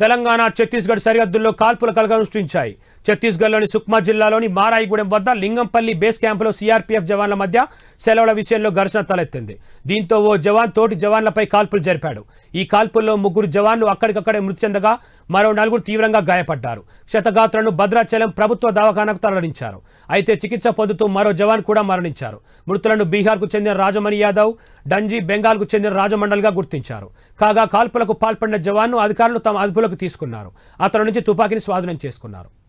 తెలంగాణ ఛత్తీస్గఢ్ సరిహద్దుల్లో కాల్పుల కలగనుష్ఠించాయి ఛత్తీస్గఢ్లోని సుక్మా జిల్లాలోని మారాయిగూడెం వద్ద లింగంపల్లి బేస్ క్యాంపులో సీఆర్పీఎఫ్ జవాన్ల మధ్య సెలవుల విషయంలో ఘర్షణ తలెత్తింది దీంతో ఓ జవాన్ తోటి జవాన్లపై కాల్పులు జరిపాడు ఈ కాల్పుల్లో ముగ్గురు జవాన్లు అక్కడికక్కడే మృతి చెందగా మరో నలుగురు తీవ్రంగా గాయపడ్డారు క్షతగాత్రులను భద్రాచలం ప్రభుత్వ దవాఖానకు తరలించారు అయితే చికిత్స పొందుతూ మరో జవాన్ కూడా మరణించారు మృతులను బీహార్కు చెందిన రాజమణి యాదవ్ డంజీ బెంగాల్కు చెందిన రాజమండల్గా గుర్తించారు కాగా కాల్పులకు పాల్పడిన జవాన్ను అధికారులు తమ అదుపులోకి తీసుకున్నారు అతని నుంచి తుపాకీని స్వాధీనం చేసుకున్నారు